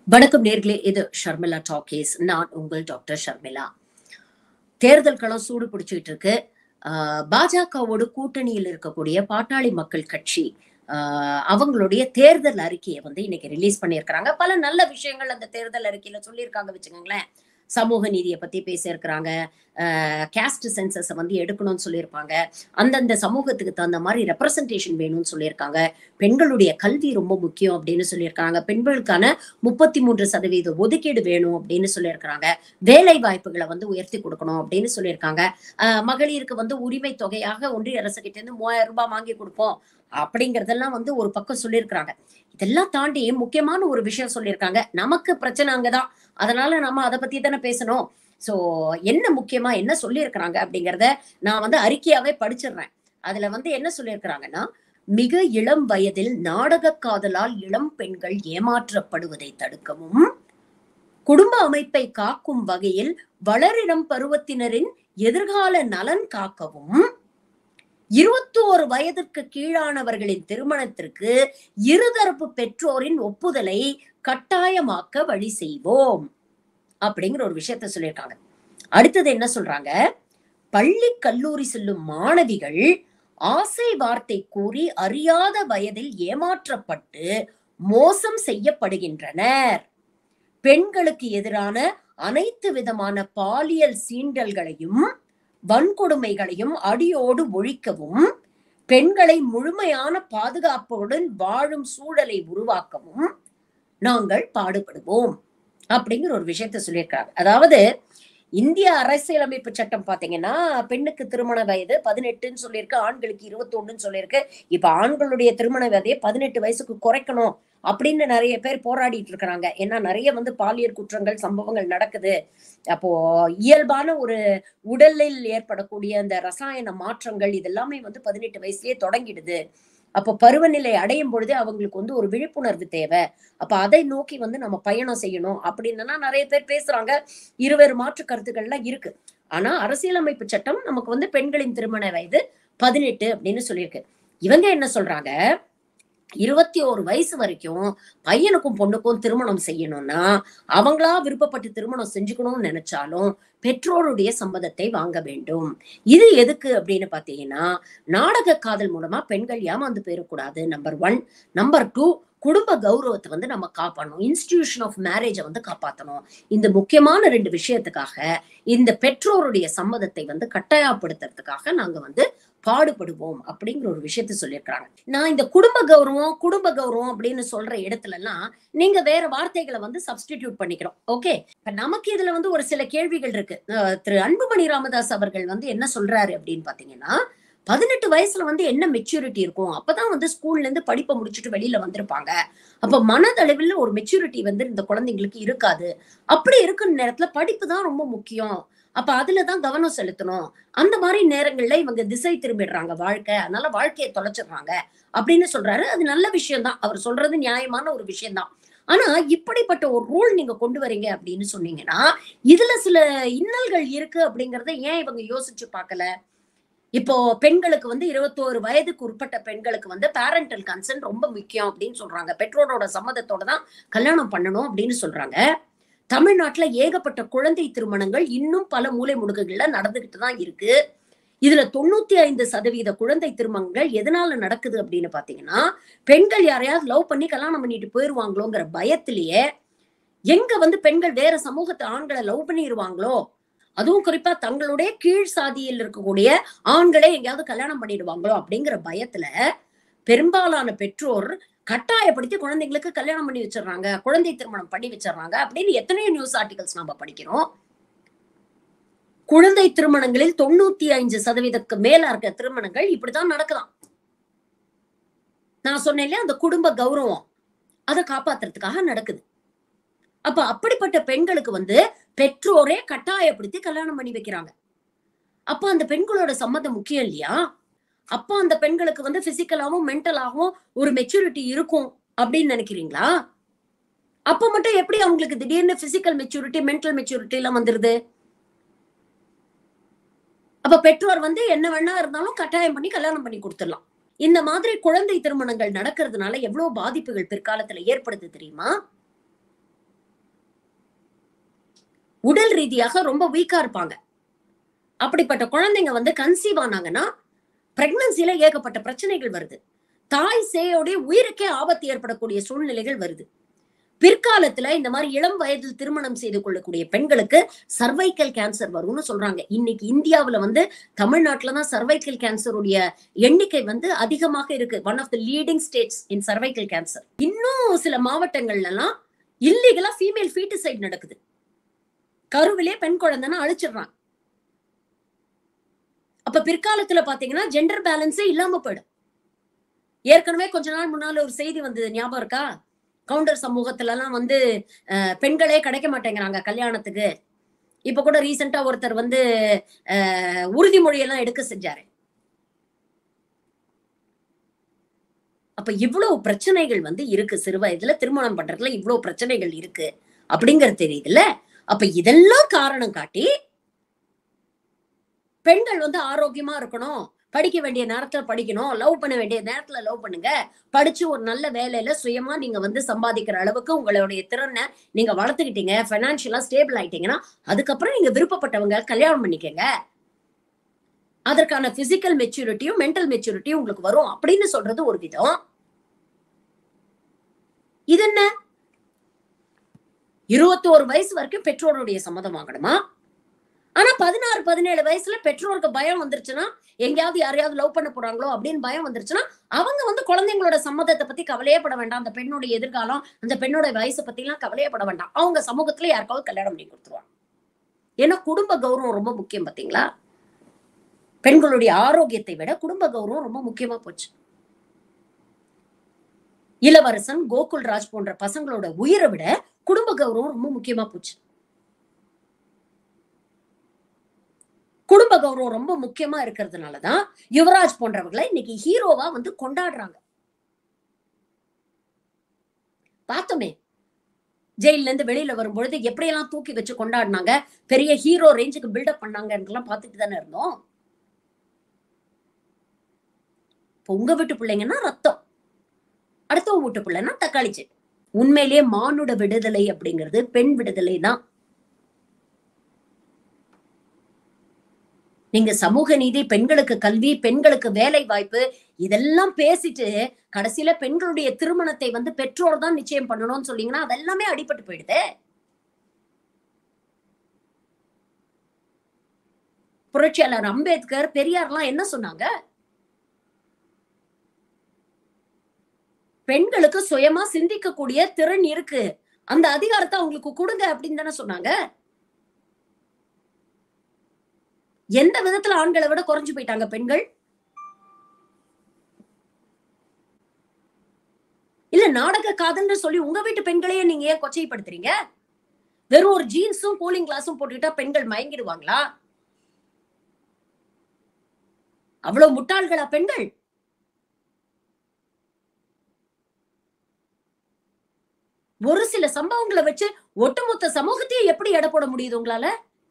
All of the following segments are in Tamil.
வணக்கம் நேர்களே இது ஷர்மிளா டாக்கீஸ் நான் உங்கள் டாக்டர் ஷர்மிளா தேர்தல் களம் சூடு பிடிச்சிட்டு இருக்கு ஆஹ் பாஜகவோடு கூட்டணியில் இருக்கக்கூடிய பாட்டாளி மக்கள் கட்சி ஆஹ் அவங்களுடைய தேர்தல் அறிக்கையை வந்து இன்னைக்கு ரிலீஸ் பண்ணியிருக்கிறாங்க பல நல்ல விஷயங்கள் அந்த தேர்தல் அறிக்கையில சொல்லியிருக்காங்க வச்சுக்கோங்களேன் சமூக நீதியை பத்தி பேசியிருக்கிறாங்க கேஸ்ட் சென்சஸ் வந்து எடுக்கணும்னு சொல்லியிருப்பாங்க அந்தந்த சமூகத்துக்கு தகுந்த மாதிரி ரெப்ரசன்டேஷன் வேணும்னு சொல்லியிருக்காங்க பெண்களுடைய கல்வி ரொம்ப முக்கியம் அப்படின்னு சொல்லியிருக்காங்க பெண்களுக்கான முப்பத்தி மூன்று சதவீத ஒதுக்கீடு வேணும் அப்படின்னு சொல்லியிருக்கிறாங்க வேலை வாய்ப்புகளை வந்து உயர்த்தி கொடுக்கணும் அப்படின்னு சொல்லியிருக்காங்க ஆஹ் மகளிருக்கு வந்து உரிமை தொகையாக ஒன்றிய அரசு கிட்ட இருந்து மூவாயிரம் ரூபாய் வாங்கி கொடுப்போம் அப்படிங்கறதெல்லாம் வந்து ஒரு பக்கம் சொல்லியிருக்கிறாங்க இதெல்லாம் தாண்டி முக்கியமான ஒரு விஷயம் சொல்லியிருக்காங்க நமக்கு பிரச்சனை அங்கதான் அதனால நம்ம அதை பத்தி தானே பேசணும் சோ என்ன முக்கியமா என்ன சொல்லியிருக்கிறாங்க அப்படிங்கறத நான் வந்து அறிக்கையாவே படிச்சிடுறேன் அதுல வந்து என்ன சொல்லியிருக்கிறாங்கன்னா மிக இளம் வயதில் நாடக காதலால் இளம் பெண்கள் ஏமாற்றப்படுவதை தடுக்கவும் குடும்ப அமைப்பை காக்கும் வகையில் வளரிடம் பருவத்தினரின் எதிர்கால நலன் காக்கவும் இருபத்தோரு வயதிற்கு கீழானவர்களின் திருமணத்திற்கு இருதரப்பு பெற்றோரின் ஒப்புதலை கட்டாயமாக்க வழி செய்வோம் அப்படிங்கிற ஒரு விஷயத்த சொல்லியிருக்காங்க அடுத்தது என்ன சொல்றாங்க பள்ளி கல்லூரி செல்லும் மாணவிகள் ஆசை வார்த்தை கூறி அறியாத வயதில் ஏமாற்றப்பட்டு மோசம் செய்யப்படுகின்றனர் பெண்களுக்கு எதிரான அனைத்து விதமான பாலியல் சீண்டல்களையும் வன்கொடுமைகளையும் அடியோடு ஒழிக்கவும் பெண்களை முழுமையான பாதுகாப்புடன் வாழும் சூழலை உருவாக்கவும் நாங்கள் பாடுபடுவோம் அப்படிங்கிற ஒரு விஷயத்த சொல்லியிருக்காங்க அதாவது இந்திய அரசியலமைப்பு சட்டம் பாத்தீங்கன்னா பெண்ணுக்கு திருமண வயது பதினெட்டுன்னு சொல்லியிருக்கு ஆண்களுக்கு இருபத்தொன்னுன்னு சொல்லியிருக்கு இப்ப ஆண்களுடைய திருமண வயதையை பதினெட்டு வயசுக்கு குறைக்கணும் அப்படின்னு நிறைய பேர் போராடிட்டு இருக்கிறாங்க ஏன்னா நிறைய வந்து பாலியல் குற்றங்கள் சம்பவங்கள் நடக்குது அப்போ இயல்பான ஒரு உடலில் ஏற்படக்கூடிய அந்த ரசாயன மாற்றங்கள் இதெல்லாமே வந்து பதினெட்டு வயசுலயே தொடங்கிடுது அப்போ பருவநிலை அடையும் பொழுது அவங்களுக்கு வந்து ஒரு விழிப்புணர்வு தேவை அப்ப அதை நோக்கி வந்து நம்ம பயணம் செய்யணும் அப்படின்னு நிறைய பேர் பேசுறாங்க இருவேறு மாற்று கருத்துக்கள்லாம் இருக்கு ஆனா அரசியலமைப்பு சட்டம் நமக்கு வந்து பெண்களின் திருமண வயது பதினெட்டு அப்படின்னு சொல்லியிருக்கு இவங்க என்ன சொல்றாங்க இருபத்தி ஒரு வயசு வரைக்கும் பையனுக்கும் பொண்ணுக்கும் திருமணம் செய்யணும்னா அவங்களா விருப்பப்பட்டு திருமணம் செஞ்சுக்கணும்னு நினைச்சாலும் பெற்றோருடைய சம்மதத்தை வாங்க வேண்டும் இது எதுக்கு அப்படின்னு பாத்தீங்கன்னா நாடக காதல் மூலமா பெண்கள் ஏமாந்து போயிடக்கூடாது நம்பர் ஒன் நம்பர் டூ குடும்ப கௌரவத்தை வந்து நம்ம காப்பாற்றணும் இன்ஸ்டிடியூஷன் ஆஃப் மேரேஜை வந்து காப்பாற்றணும் இந்த முக்கியமான ரெண்டு விஷயத்துக்காக இந்த பெற்றோருடைய சம்மதத்தை வந்து கட்டாயப்படுத்துறதுக்காக நாங்க வந்து பாடுபடுவோம் அப்படிங்கிற ஒரு விஷயத்த சொல்லியிருக்கிறாங்க நான் இந்த குடும்ப கௌரவம் குடும்ப கௌரவம் அப்படின்னு சொல்ற இடத்துல எல்லாம் நீங்க வேற வார்த்தைகளை வந்து சப்ஸ்டிடியூட் பண்ணிக்கிறோம் ஓகே இப்ப நமக்கு இதுல வந்து ஒரு சில கேள்விகள் இருக்கு திரு அன்புமணி ராமதாஸ் அவர்கள் வந்து என்ன சொல்றாரு அப்படின்னு பாத்தீங்கன்னா பதினெட்டு வயசுல வந்து என்ன மெச்சூரிட்டி இருக்கும் அப்பதான் வந்து ஸ்கூல்ல இருந்து படிப்பை முடிச்சுட்டு வெளியில வந்திருப்பாங்க அப்ப மனதளவில் ஒரு மெச்சூரிட்டி வந்து இந்த குழந்தைங்களுக்கு இருக்காது அப்படி இருக்கிற நேரத்துல படிப்பு தான் ரொம்ப முக்கியம் அப்ப அதுலதான் கவனம் செலுத்தணும் அந்த மாதிரி நேரங்கள்ல இவங்க திசை திரும்பிடுறாங்க வாழ்க்கை அதனால வாழ்க்கையை தொலைச்சிடுறாங்க அப்படின்னு சொல்றாரு அது நல்ல விஷயம் தான் அவர் சொல்றது நியாயமான ஒரு விஷயம் தான் ஆனா இப்படிப்பட்ட ஒரு ரூல் நீங்க கொண்டு வரீங்க அப்படின்னு சொன்னீங்கன்னா இதுல சில இன்னல்கள் இருக்கு அப்படிங்கறத ஏன் இவங்க யோசிச்சு பார்க்கல இப்போ பெண்களுக்கு வந்து இருபத்தோரு வயதுக்கு உட்பட்ட பெண்களுக்கு வந்து பேரண்டல் கன்சர்ன் ரொம்ப முக்கியம் அப்படின்னு சொல்றாங்க பெற்றோரோட சம்மதத்தோட தான் கல்யாணம் பண்ணணும் அப்படின்னு சொல்றாங்க தமிழ்நாட்டுல ஏகப்பட்ட குழந்தை திருமணங்கள் இன்னும் பல மூலை முடுக்குகள்ல நடந்துகிட்டு தான் இருக்கு இதுல தொண்ணூத்தி ஐந்து சதவீத குழந்தை திருமணங்கள் எதனால நடக்குது அப்படின்னு பாத்தீங்கன்னா பெண்கள் யாரையாவது லவ் பண்ணி கல்யாணம் பண்ணிட்டு போயிருவாங்களோங்கிற பயத்திலேயே எங்க வந்து பெண்கள் வேற சமூகத்தை ஆண்களை லவ் பண்ணிடுவாங்களோ அதுவும் குறிப்பா தங்களுடைய கீழ் சாதியில் இருக்கக்கூடிய ஆண்களே எங்கேயாவது கல்யாணம் பண்ணிடுவாங்களோ அப்படிங்கிற பயத்துல பெரும்பாலான பெற்றோர் கட்டாயப்படுத்தி குழந்தைங்களுக்கு கல்யாணம் பண்ணி வச்சிடுறாங்க குழந்தை திருமணம் பண்ணி வச்சிடுறாங்க அப்படின்னு எத்தனையோ நியூஸ் ஆர்டிகல்ஸ் நம்ம படிக்கிறோம் குழந்தை திருமணங்களில் தொண்ணூத்தி ஐந்து சதவீதத்துக்கு மேல இருக்க திருமணங்கள் இப்படிதான் நடக்கலாம் நான் சொன்னேன் அந்த குடும்ப கௌரவம் அதை காப்பாத்துறதுக்காக நடக்குது அப்ப அப்படிப்பட்ட பெண்களுக்கு வந்து பெற்றோரே கட்டாயப்படுத்தி கல்யாணம் பண்ணி வைக்கிறாங்க அப்ப அந்த பெண்களோட சம்மதம் முக்கியம் இல்லையா அப்ப அந்த பெண்களுக்கு வந்து பிசிக்கலாவும் மென்டலாவும் ஒரு மெச்சூரிட்டி இருக்கும் அப்படின்னு நினைக்கிறீங்களா அப்ப மட்டும் எப்படி அவங்களுக்கு திடீர்னு பிசிக்கல் மெச்சூரிட்டி மென்டல் மெச்சூரிட்டி எல்லாம் வந்துருது அப்ப பெற்றோர் வந்து என்ன வேணா இருந்தாலும் கட்டாயம் பண்ணி கல்யாணம் பண்ணி கொடுத்துடலாம் இந்த மாதிரி குழந்தை திருமணங்கள் நடக்கிறதுனால எவ்வளவு பாதிப்புகள் பிற்காலத்துல ஏற்படுது தெரியுமா உடல் ரீதியாக ரொம்ப வீக்கா இருப்பாங்க அப்படிப்பட்ட குழந்தைங்க வந்து கன்சீவ் ஆனாங்கன்னா பிரெக்னன்சில ஏகப்பட்ட பிரச்சனைகள் வருது தாய் சேயோடைய உயிருக்கே ஆபத்து ஏற்படக்கூடிய சூழ்நிலைகள் வருது பிற்காலத்துல இந்த மாதிரி இளம் வயதில் திருமணம் செய்து கொள்ளக்கூடிய பெண்களுக்கு சர்வைக்கல் கேன்சர் வரும்னு சொல்றாங்க இன்னைக்கு இந்தியாவுல வந்து தமிழ்நாட்டுல தான் சர்வைக்கல் கேன்சருடைய எண்ணிக்கை வந்து அதிகமாக இருக்கு one of the leading states in cervical cancer இன்னும் சில மாவட்டங்கள்ல எல்லாம் இல்லீகலா ஃபீமேல் ஃபீட்டிசைட் நடக்குது கருவிலே பெண் குழந்தைன்னு அழிச்சிடுறான் அப்ப பிற்காலத்துல பாத்தீங்கன்னா ஜெண்டர் பேலன்ஸே இல்லாம போயிடும் ஏற்கனவே கொஞ்ச நாள் முன்னால ஒரு செய்தி வந்தது ஞாபகம் இருக்கா கவுண்டர் சமூகத்துல எல்லாம் வந்து அஹ், பெண்களே கிடைக்க மாட்டேங்கிறாங்க கல்யாணத்துக்கு இப்ப கூட ரீசெண்டா ஒருத்தர் வந்து அஹ், உறுதிமொழி எல்லாம் எடுக்க செஞ்சாரு அப்ப இவ்வளவு பிரச்சனைகள் வந்து இருக்கு சிறு வயதுல திருமணம் பண்றதுல இவ்வளவு பிரச்சனைகள் இருக்கு அப்படிங்கறது தெரியுதுல்ல அப்ப இதெல்லாம் காரணம் காட்டி பெண்கள் வந்து ஆரோக்கியமா இருக்கணும் படிக்க வேண்டிய நேரத்துல படிக்கணும் லவ் பண்ண வேண்டிய நேரத்துல லவ் பண்ணுங்க படிச்சு ஒரு நல்ல வேலையில சுயமா நீங்க வந்து சம்பாதிக்கிற அளவுக்கு உங்களுடைய திறனை நீங்க வளர்த்துக்கிட்டீங்க ஃபைனான்சியலா ஸ்டேபிள் ஆயிட்டீங்கன்னா அதுக்கப்புறம் நீங்க விருப்பப்பட்டவங்க கல்யாணம் பண்ணிக்கங்க அதற்கான பிசிக்கல் மெச்சூரிட்டியும் மென்டல் மெச்சூரிட்டியும் உங்களுக்கு வரும் அப்படின்னு சொல்றது ஒரு விதம் இது என்ன இருபத்தோரு வயசு வரைக்கும் பெற்றோருடைய சம்மதம் வாங்கணுமா ஆனா பதினாறு பதினேழு வயசுல பெற்றோருக்கு பயம் வந்துருச்சுன்னா எங்கேயாவது யாரையாவது லவ் பண்ண போறாங்களோ அப்படின்னு பயம் வந்துருச்சுன்னா அவங்க வந்து குழந்தைங்களோட சம்மதத்தை பத்தி கவலையே பட வேண்டாம் அந்த பெண்ணுடைய எதிர்காலம் அந்த பெண்ணோட வயசை பத்தி எல்லாம் கவலையே பட வேண்டாம் அவங்க சமூகத்துல யாருக்காவது கல்யாணம் பண்ணி கொடுத்துருவாங்க ஏன்னா குடும்ப கௌரவம் ரொம்ப முக்கியம் பாத்தீங்களா பெண்களுடைய ஆரோக்கியத்தை விட குடும்ப கௌரவம் ரொம்ப முக்கியமா போச்சு இளவரசன் கோகுல் ராஜ் போன்ற பசங்களோட உயிரை விட குடும்ப கௌரவம் ரொம்ப முக்கியமா போச்சு குடும்ப கௌரவம் ரொம்ப முக்கியமா இருக்கிறதுனாலதான் யுவராஜ் போன்றவர்களை இன்னைக்கு ஹீரோவா வந்து கொண்டாடுறாங்க பார்த்தோமே ஜெயில இருந்து வெளியில வரும்பொழுது எப்படியெல்லாம் தூக்கி வச்சு கொண்டாடினாங்க பெரிய ஹீரோ ரேஞ்சுக்கு பில்டப் பண்ணாங்கன்றலாம் பார்த்துட்டு தானே இருந்தோம் இப்போ உங்க வீட்டு பிள்ளைங்கன்னா ரத்தம் அடுத்தவங்க வீட்டு பிள்ளைன்னா தக்காளி செடி உண்மையிலேயே மானுட விடுதலை அப்படிங்கிறது பெண் விடுதலை தான் நீங்க சமூக நீதி பெண்களுக்கு கல்வி பெண்களுக்கு வேலை வாய்ப்பு இதெல்லாம் பேசிட்டு கடைசியில பெண்களுடைய திருமணத்தை வந்து பெற்றோர் தான் நிச்சயம் பண்ணணும்னு சொன்னீங்கன்னா அதெல்லாமே அடிபட்டு போயிடுதே புரட்சியாளர் அம்பேத்கர் பெரியார்லாம் என்ன சொன்னாங்க பெண்களுக்கு சுயமா சிந்திக்கக்கூடிய திறன் இருக்கு அந்த அதிகாரத்தை அவங்களுக்கு கொடுங்க அப்படின்னு தானே சொன்னாங்க எந்த விதத்துல ஆண்களை விட குறைஞ்சு போயிட்டாங்க பெண்கள் இல்ல நாடக காதல்னு சொல்லி உங்க வீட்டு பெண்களையே நீங்க ஏன் கொச்சைப்படுத்துறீங்க வெறும் ஒரு ஜீன்ஸும் கூலிங் கிளாஸும் போட்டுக்கிட்டா பெண்கள் மயங்கிடுவாங்களா அவ்வளவு முட்டாள்களா பெண்கள் ஒரு சில சம்பவங்களை வச்சு ஒட்டுமொத்த சமூகத்தையே எப்படி எடை போட முடியுது உங்களால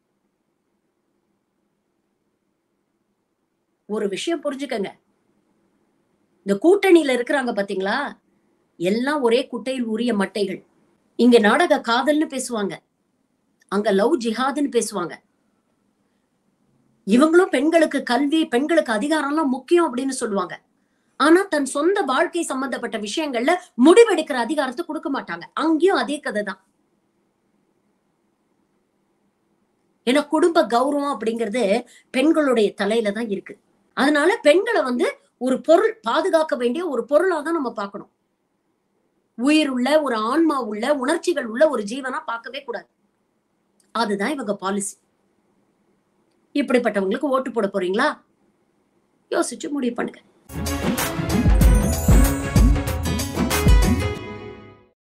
ஒரு விஷயம் புரிஞ்சுக்கங்க இந்த கூட்டணியில இருக்கிறாங்க பாத்தீங்களா எல்லாம் ஒரே குட்டையில் உரிய மட்டைகள் இங்க நாடக காதல்னு பேசுவாங்க அங்க லவ் ஜிஹாதுன்னு பேசுவாங்க இவங்களும் பெண்களுக்கு கல்வி பெண்களுக்கு அதிகாரம்லாம் முக்கியம் அப்படின்னு சொல்லுவாங்க ஆனா தன் சொந்த வாழ்க்கை சம்பந்தப்பட்ட விஷயங்கள்ல முடிவெடுக்கிற அதிகாரத்தை கொடுக்க மாட்டாங்க அங்கேயும் அதே கதை தான் ஏன்னா குடும்ப கௌரவம் அப்படிங்கிறது பெண்களுடைய தலையில தான் இருக்கு அதனால பெண்களை வந்து ஒரு பொருள் பாதுகாக்க வேண்டிய ஒரு பொருளா தான் நம்ம பார்க்கணும் உயிர் உள்ள ஒரு ஆன்மா உள்ள உணர்ச்சிகள் உள்ள ஒரு ஜீவனா பார்க்கவே கூடாது அதுதான் இவங்க பாலிசி இப்படிப்பட்டவங்களுக்கு ஓட்டு போட போறீங்களா யோசிச்சு முடிவு பண்ணுங்க